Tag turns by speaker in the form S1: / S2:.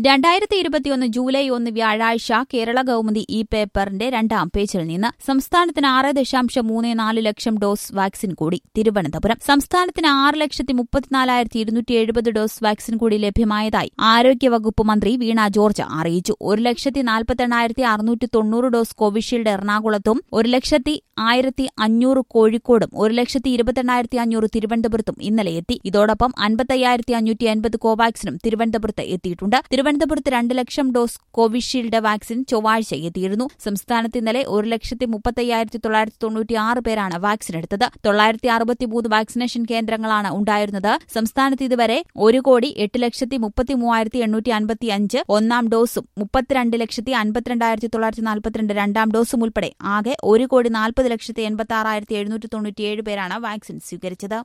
S1: രണ്ടായിരത്തി ഇരുപത്തിയൊന്ന് ജൂലൈ ഒന്ന് വ്യാഴാഴ്ച കേരള കൗമുദി ഈ പേപ്പറിന്റെ രണ്ടാം പേജിൽ നിന്ന് സംസ്ഥാനത്തിന് ആറ് ദശാംശം മൂന്ന് നാല് ലക്ഷം ഡോസ് വാക്സിൻ കൂടി തിരുവനന്തപുരം സംസ്ഥാനത്തിന് ആറ് ലക്ഷത്തി മുപ്പത്തിനാലായിരത്തി ഇരുന്നൂറ്റി എഴുപത് ഡോസ് വാക്സിൻ കൂടി ലഭ്യമായതായി ആരോഗ്യവകുപ്പ് മന്ത്രി വീണ ജോർജ് അറിയിച്ചു ഒരു ലക്ഷത്തി നാൽപ്പത്തെണ്ണായിരത്തി അറുന്നൂറ്റി തൊണ്ണൂറ് ഡോസ് കോവിഷീൽഡ് എറണാകുളത്തും ഒരു ലക്ഷത്തി ആയിരത്തി അഞ്ഞൂറ് കോഴിക്കോടും ഒരു ലക്ഷത്തി ഇരുപത്തെണ്ണായിരത്തി അഞ്ഞൂറ് തിരുവനന്തപുരത്തും ഇന്നലെ എത്തി ഇതോടൊപ്പം അൻപത്തയ്യായിരത്തി അഞ്ഞൂറ്റി അൻപത് കോവാക്സിനും തിരുവനന്തപുരത്ത് എത്തിയിട്ടുണ്ട് തിരുവനന്തപുരത്ത് രണ്ട് ലക്ഷം ഡോസ് കോവിഷീൽഡ് വാക്സിൻ ചൊവ്വാഴ്ച എത്തിയിരുന്നു സംസ്ഥാനത്ത് ഇന്നലെ ഒരു ലക്ഷത്തി മുപ്പത്തയ്യായിരത്തി തൊള്ളായിരത്തി തൊണ്ണൂറ്റി ആറ് പേരാണ് വാക്സിൻ എടുത്തത് തൊള്ളായിരത്തി അറുപത്തിമൂന്ന് വാക്സിനേഷൻ കേന്ദ്രങ്ങളാണ് ഉണ്ടായിരുന്നത് സംസ്ഥാനത്ത് ഇതുവരെ ഒരു കോടി എട്ട് ലക്ഷത്തി മുപ്പത്തി മൂവായിരത്തി എണ്ണൂറ്റി അൻപത്തി അഞ്ച് ഒന്നാം ഡോസും മുപ്പത്തിരണ്ട് ലക്ഷത്തി അൻപത്തിരണ്ടായിരത്തി തൊള്ളായിരത്തി നാൽപ്പത്തിരണ്ട് രണ്ടാം ഡോസും ഉൾപ്പെടെ ആകെ ഒരു കോടി നാൽപ്പത് ലക്ഷത്തി എൺപത്തി ആറായിരത്തി എഴുന്നൂറ്റി തൊണ്ണൂറ്റിയേഴ് പേരാണ് വാക്സിൻ സ്വീകരിച്ചത്